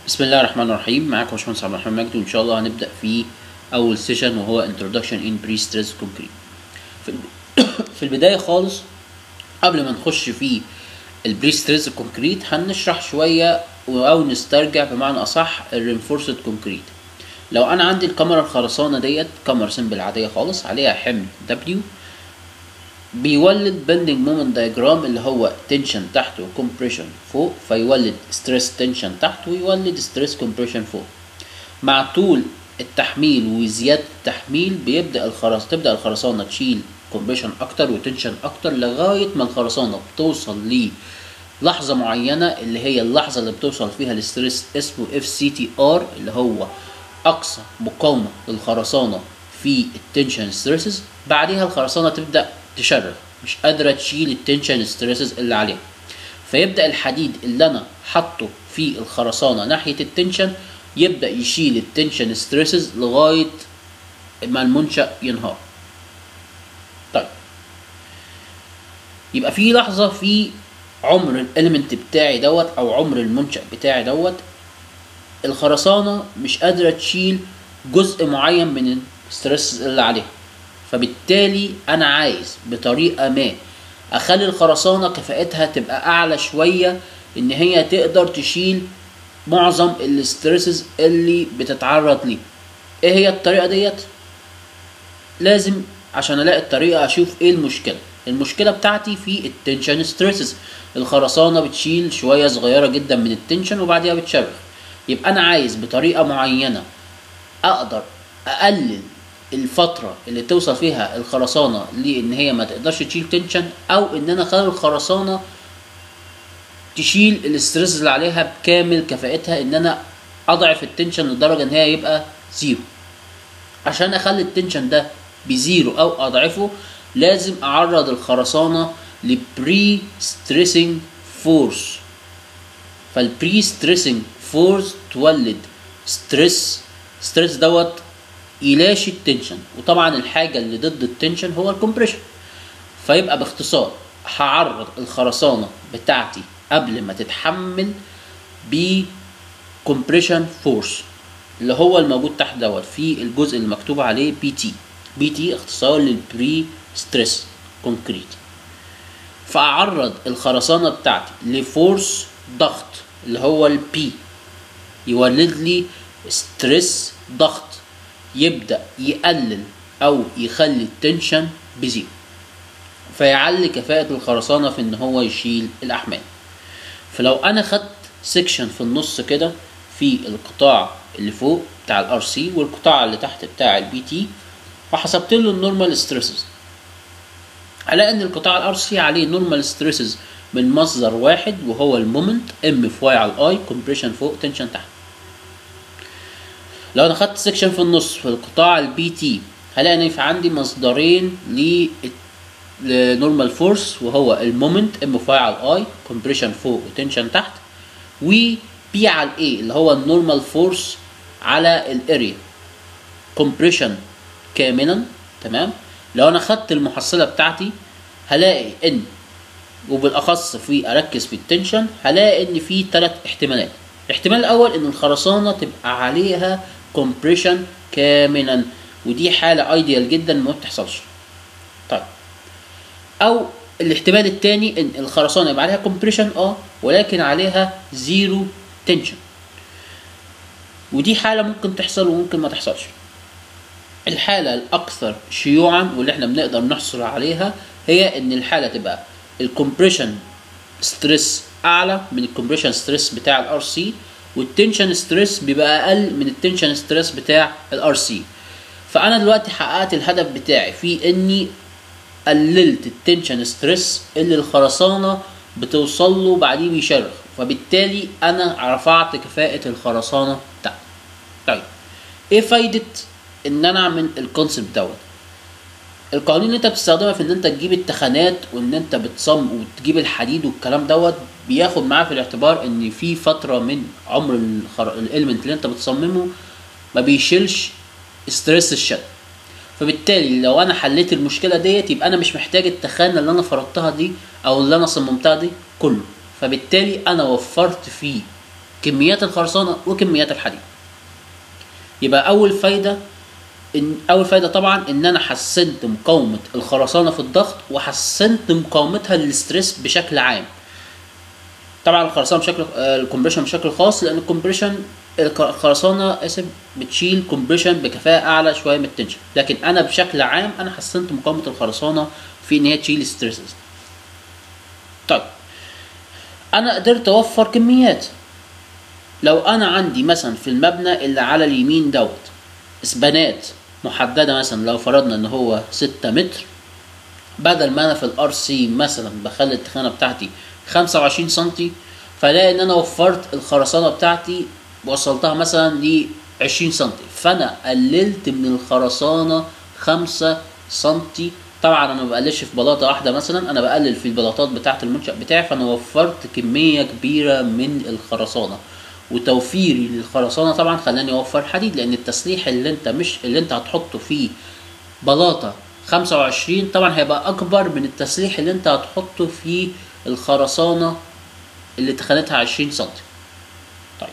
بسم الله الرحمن الرحيم معاكم باشمهندس عبد الرحمن مجدي وان شاء الله هنبدا في اول سيشن وهو introduction in pre stress concrete في الب- في البدايه خالص قبل ما نخش في البري ستريس كونكريت هنشرح شويه او نسترجع بمعنى اصح الرينفورسد كونكريت لو انا عندي الكاميرا الخرسانه ديت كاميرا سيمبل عاديه خالص عليها حمل دبليو بيولد بندنج مومنت دايجرام اللي هو تنشن تحت وكمبريشن فوق فيولد ستريس تنشن تحت ويولد ستريس كومبريشن فوق مع طول التحميل وزياده التحميل بيبدا الخرس تبدا الخرسانه تشيل كومبريشن اكتر وتنشن اكتر لغايه ما الخرسانه بتوصل ل لحظه معينه اللي هي اللحظه اللي بتوصل فيها الاستريس اسمه اف سي تي ار اللي هو اقصى مقاومه للخرسانه في التنشن ستريسز بعدها الخرسانه تبدا تشرخ مش قادره تشيل التنشن ستريسز اللي عليها فيبدا الحديد اللي انا حاطه في الخرسانه ناحيه التنشن يبدا يشيل التنشن ستريسز لغايه ما المنشا ينهار طيب يبقى في لحظه في عمر الاليمنت بتاعي دوت او عمر المنشا بتاعي دوت الخرسانه مش قادره تشيل جزء معين من الستريس اللي عليها فبالتالي انا عايز بطريقه ما اخلي الخرسانه كفاءتها تبقى اعلى شويه ان هي تقدر تشيل معظم الاسترسز اللي بتتعرض ليه ايه هي الطريقه ديت لازم عشان الاقي الطريقه اشوف ايه المشكله المشكله بتاعتي في التنشن ستريسز الخرسانه بتشيل شويه صغيره جدا من التنشن وبعدها بتشرخ يبقى انا عايز بطريقه معينه اقدر اقلل الفتره اللي توصل فيها الخرسانه لان هي ما تقدرش تشيل تنشن او ان انا اخلي الخرسانه تشيل الاسترس اللي عليها بكامل كفاءتها ان انا اضعف التنشن لدرجه ان هي يبقى زيرو عشان اخلي التنشن ده بزيرو او اضعفه لازم اعرض الخرسانه لبري ستريسنج فورس فالبري ستريسنج فورس تولد ستريس ستريس دوت يلاشي التنشن وطبعا الحاجه اللي ضد التنشن هو الكمبريشن فيبقى باختصار هعرض الخرسانه بتاعتي قبل ما تتحمل بكمبريشن فورس اللي هو الموجود تحت دوت في الجزء اللي مكتوب عليه بي تي بي تي اختصار للبري ستريس كونكريت فاعرض الخرسانه بتاعتي لفورس ضغط اللي هو البي يولد لي ستريس ضغط يبدا يقلل او يخلي التنشن بزيرو فيعلي كفاءة الخرسانة في ان هو يشيل الاحمال فلو انا خدت سيكشن في النص كده في القطاع اللي فوق بتاع الار سي والقطاع اللي تحت بتاع البي تي وحسبت له النورمال ستريسز الاقي ان القطاع الار سي عليه نورمال ستريسز من مصدر واحد وهو المومنت ام في واي على الاي كومبريشن فوق تنشن تحت لو انا خدت سيكشن في النص في القطاع البي تي هلاقي ان في عندي مصدرين لنورمال فورس وهو المومنت ام في واي على الاي كومبريشن فوق وتنشن تحت وبي على الاي اللي هو النورمال فورس على الاريا كومبريشن كاملا تمام لو انا خدت المحصله بتاعتي هلاقي ان وبالاخص في اركز في التنشن هلاقي ان في ثلاث احتمالات الاحتمال الاول ان الخرسانه تبقى عليها كومبريشن كاملا ودي حاله ايديال جدا ما بتحصلش طيب او الاحتمال الثاني ان الخرسانه يبقى عليها كومبريشن اه ولكن عليها زيرو تنشن ودي حاله ممكن تحصل وممكن ما تحصلش الحاله الاكثر شيوعا واللي احنا بنقدر نحصل عليها هي ان الحاله تبقى الكومبريشن ستريس اعلى من الكومبريشن ستريس بتاع الار سي والتنشن ستريس بيبقى اقل من التنشن ستريس بتاع الار سي فانا دلوقتي حققت الهدف بتاعي في اني قللت التنشن ستريس اللي الخرسانه بتوصل له بعديه بيشرخ فبالتالي انا رفعت كفاءه الخرسانه بتاعتي طيب ايه فايده ان انا اعمل الكونسيبت دوت القوانين اللي انت بتستخدمها في ان انت تجيب التخانات وان انت بتصم وتجيب الحديد والكلام دوت بياخد معاه في الاعتبار ان في فتره من عمر الخر... الاليمنت اللي انت بتصممه ما بيشيلش ستريس الشد فبالتالي لو انا حليت المشكله ديت يبقى انا مش محتاج التخانه اللي انا فرضتها دي او اللي انا صممتها دي كله فبالتالي انا وفرت في كميات الخرسانه وكميات الحديد يبقى اول فايده إن اول فايده طبعا ان انا حسنت مقاومه الخرسانه في الضغط وحسنت مقاومتها للستريس بشكل عام طبعا الخرسانه بشكل آه، الكومبريشن بشكل خاص لان الكومبريشن الك- الخرسانه اسف بتشيل كومبريشن بكفاءه اعلى شويه من التنشن لكن انا بشكل عام انا حسنت مقاومه الخرسانه في ان هي تشيل ستريسز طيب انا قدرت اوفر كميات لو انا عندي مثلا في المبنى اللي على اليمين دوت اسبانات محدده مثلا لو فرضنا ان هو 6 متر بدل ما انا في الار سي مثلا بخلي التخانه بتاعتي 25 سنتي فلاقي ان انا وفرت الخرسانه بتاعتي وصلتها مثلا ل 20 سنتي فانا قللت من الخرسانه 5 سنتي طبعا انا ما بقللش في بلاطه واحده مثلا انا بقلل في البلاطات بتاعه المنشا بتاعي فانا وفرت كميه كبيره من الخرسانه وتوفيري للخرسانه طبعا خلاني اوفر حديد لان التسليح اللي انت مش اللي انت هتحطه فيه بلاطه 25 طبعا هيبقى اكبر من التسليح اللي انت هتحطه في الخرسانه اللي تخانتها 20 سم طيب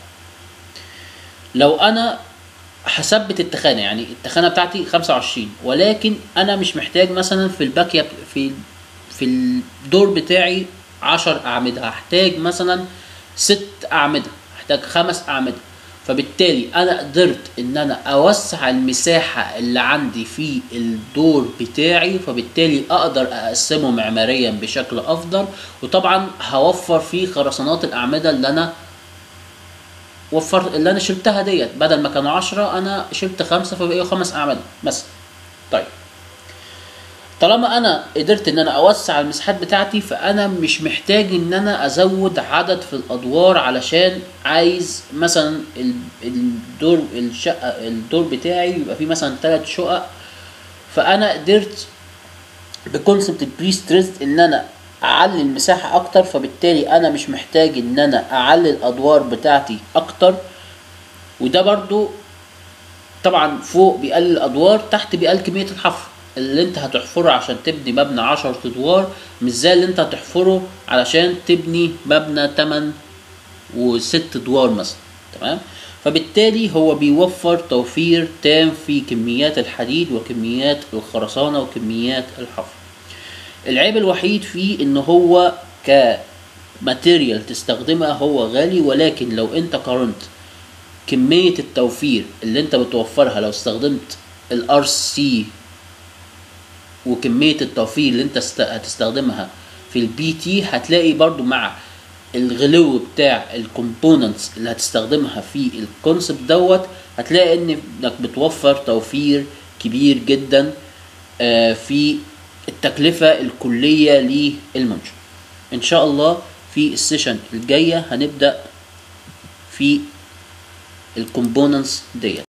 لو انا هثبت التخانه يعني التخانه بتاعتي 25 ولكن انا مش محتاج مثلا في الباكيه في في الدور بتاعي 10 اعمده هحتاج مثلا ست اعمده هحتاج خمس اعمده فبالتالي انا قدرت ان انا اوسع المساحه اللي عندي في الدور بتاعي فبالتالي اقدر اقسمه معماريا بشكل افضل وطبعا هوفر فيه خرسانات الاعمده اللي انا وفرت اللي انا شلتها ديت بدل ما كانوا 10 انا شلت خمسه فبقوا خمس اعمده مثلا طيب طالما انا قدرت ان انا اوسع المساحات بتاعتي فانا مش محتاج ان انا ازود عدد في الادوار علشان عايز مثلا ال- الدور الشقه الدور بتاعي يبقى فيه مثلا ثلاث شقق فانا قدرت بكونسبت البري ستريس ان انا اعلي المساحه اكتر فبالتالي انا مش محتاج ان انا اعلي الادوار بتاعتي اكتر وده برضو طبعا فوق بيقلل الادوار تحت بيقلل كميه الحفر اللي انت هتحفره عشان تبني مبنى 10 ادوار مش زي اللي انت هتحفره علشان تبني مبنى 8 وست ادوار مثلا تمام فبالتالي هو بيوفر توفير تام في كميات الحديد وكميات الخرسانه وكميات الحفر العيب الوحيد فيه ان هو كماتيريال تستخدمها هو غالي ولكن لو انت قارنت كمية التوفير اللي انت بتوفرها لو استخدمت الار سي وكمية التوفير اللي انت است- هتستخدمها في البي تي هتلاقي برضو مع الغلو بتاع الكومبوننتس اللي هتستخدمها في الكونسبت دوت هتلاقي ان انك بتوفر توفير كبير جدا آه، في التكلفة الكلية للمنشأ ان شاء الله في السيشن الجاية هنبدأ في الكومبوننتس ديت